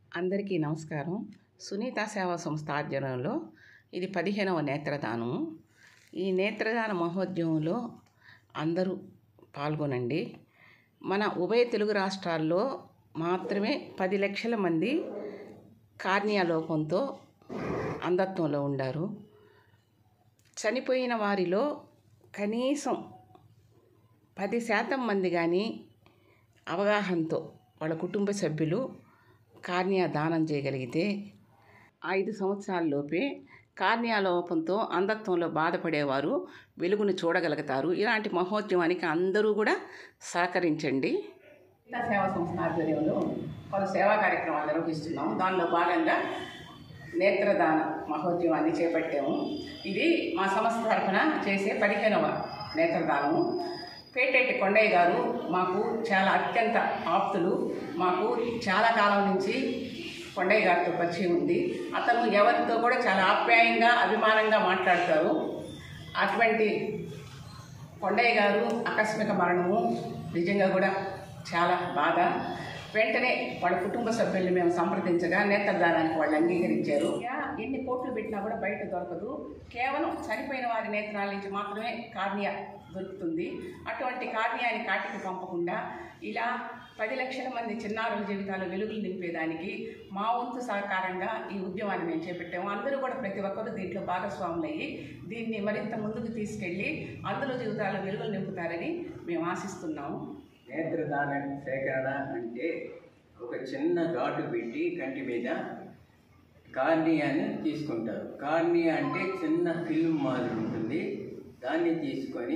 అందరికీ నమస్కారం సునీత సేవా సంస్థ ఆధ్వర్యంలో ఇది పదిహేనవ నేత్రదానం ఈ నేత్రదాన మహోద్యమంలో అందరూ పాల్గొనండి మన ఉభయ తెలుగు రాష్ట్రాల్లో మాత్రమే పది లక్షల మంది కార్నియా లోపంతో అంధత్వంలో ఉండారు చనిపోయిన వారిలో కనీసం పది శాతం మంది కానీ అవగాహనతో వాళ్ళ కుటుంబ సభ్యులు కార్నియా దానం చేయగలిగితే ఐదు సంవత్సరాలలోపే కార్నియా లోపంతో అంధత్వంలో బాధపడేవారు వెలుగును చూడగలుగుతారు ఇలాంటి మహోద్యమానికి అందరూ కూడా సహకరించండి సేవా సంస్థ ఆధ్వర్యంలో పలు సేవా కార్యక్రమాలు నిర్వహిస్తున్నాము దానిలో భాగంగా నేత్రదాన మహోద్యమాన్ని చేపట్టాము ఇది మా సంస్థ తరఫున చేసే పదిహేనవ నేత్రదానము పేటేటి కొండయ్య గారు మాకు చాలా అత్యంత ఆప్తులు మాకు చాలా కాలం నుంచి కొండయ్య గారితో పరిచయం ఉంది అతను ఎవరితో కూడా చాలా ఆప్యాయంగా అభిమానంగా మాట్లాడతారు అటువంటి కొండయ్య గారు ఆకస్మిక మరణము నిజంగా కూడా చాలా బాధ వెంటనే వాళ్ళ కుటుంబ సభ్యుల్ని మేము సంప్రదించగా నేత్రదానానికి వాళ్ళు అంగీకరించారు యా, ఎన్ని కోట్లు పెట్టినా కూడా బయట దొరకదు కేవలం చనిపోయిన వారి నేత్రాల నుంచి మాత్రమే కార్నియా దొరుకుతుంది అటువంటి కార్నియాని కాటికి పంపకుండా ఇలా పది లక్షల మంది చిన్నారుల జీవితాలు వెలుగులు నింపేదానికి మా వంతు సహకారంగా ఈ ఉద్యమాన్ని మేము చేపట్టాము అందరూ కూడా ప్రతి ఒక్కరు దీంట్లో భాగస్వాములయ్యి దీన్ని మరింత ముందుకు తీసుకెళ్ళి అందులో జీవితాలు వెలుగులు నింపుతారని మేము ఆశిస్తున్నాము నేత్రదాన సేకరణ అంటే ఒక చిన్న ఘాటు పెట్టి కంటి మీద కార్నియాని తీసుకుంటారు కార్నియా అంటే చిన్న ఫిల్మ్ మాదిరి ఉంటుంది దాన్ని తీసుకొని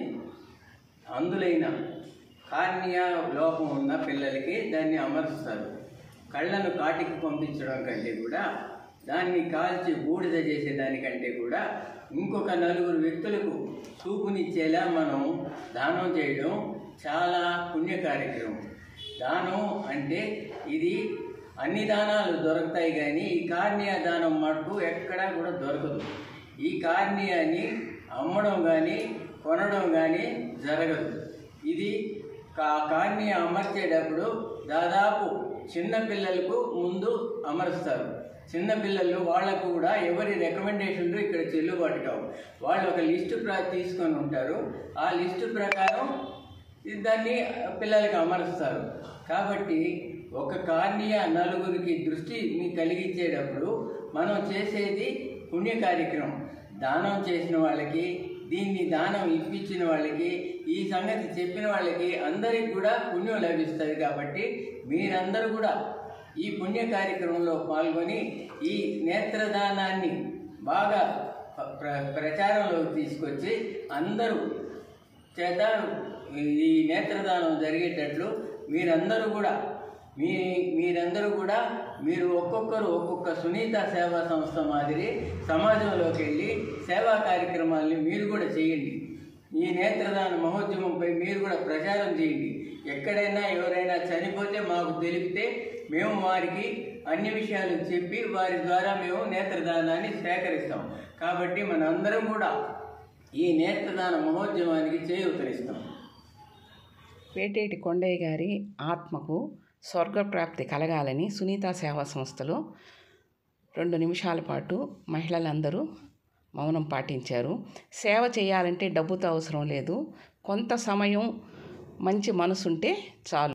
అందులైన కార్నియా లోపం ఉన్న పిల్లలకి దాన్ని అమరుస్తారు కళ్ళను కాటికి పంపించడం కంటే కూడా దాన్ని కాల్చి బూడిద చేసేదానికంటే కూడా ఇంకొక నలుగురు వ్యక్తులకు చూపునిచ్చేలా మనం దానం చేయడం చాలా పుణ్య కార్యక్రమం దానం అంటే ఇది అన్ని దానాలు దొరుకుతాయి కానీ ఈ కార్నియా దానం మటుకు ఎక్కడా కూడా దొరకదు ఈ కార్నియాని అమ్మడం కానీ కొనడం కానీ జరగదు ఇది కా కార్నియా అమర్చేటప్పుడు దాదాపు చిన్న పిల్లలకు ముందు అమరుస్తారు చిన్న పిల్లలు వాళ్ళకు కూడా ఎవరి రికమెండేషన్లు ఇక్కడ చెల్లుబాటు కావు వాళ్ళు ఒక లిస్టు ప్ర తీసుకొని ఉంటారు ఆ లిస్టు ప్రకారం దాన్ని పిల్లలకి అమరుస్తారు కాబట్టి ఒక కార్నియా నలుగురికి దృష్టి కలిగించేటప్పుడు మనం చేసేది పుణ్య కార్యక్రమం దానం చేసిన వాళ్ళకి దీన్ని దానం ఇప్పించిన వాళ్ళకి ఈ సంగతి చెప్పిన వాళ్ళకి అందరికి కూడా పుణ్యం లభిస్తుంది కాబట్టి మీరందరూ కూడా ఈ పుణ్య కార్యక్రమంలో పాల్గొని ఈ నేత్రదానాన్ని బాగా ప్ర ప్రచారంలోకి తీసుకొచ్చి అందరూ చేత ఈ నేత్రదానం జరిగేటట్లు మీరందరూ కూడా మీ మీరందరూ కూడా మీరు ఒక్కొక్కరు ఒక్కొక్క సునీత సేవా సంస్థ మాదిరి సమాజంలోకి వెళ్ళి సేవా కార్యక్రమాల్ని మీరు కూడా చేయండి ఈ నేత్రదాన మహోద్యమంపై మీరు కూడా ప్రచారం చేయండి ఎక్కడైనా ఎవరైనా చనిపోతే మాకు తెలిపితే మేము వారికి అన్ని విషయాలు చెప్పి వారి ద్వారా మేము నేత్రదానాన్ని సేకరిస్తాం కాబట్టి మనందరం కూడా ఈ నేత్రదాన మహోద్యమానికి చేయూతనిస్తాం పేటేటి కొండయ్య గారి ఆత్మకు స్వర్గప్రాప్తి కలగాలని సునీత సేవా సంస్థలో రెండు నిమిషాల పాటు మహిళలందరూ మౌనం పాటించారు సేవ చేయాలంటే డబ్బుతో అవసరం లేదు కొంత సమయం మంచి మనసుంటే చాలు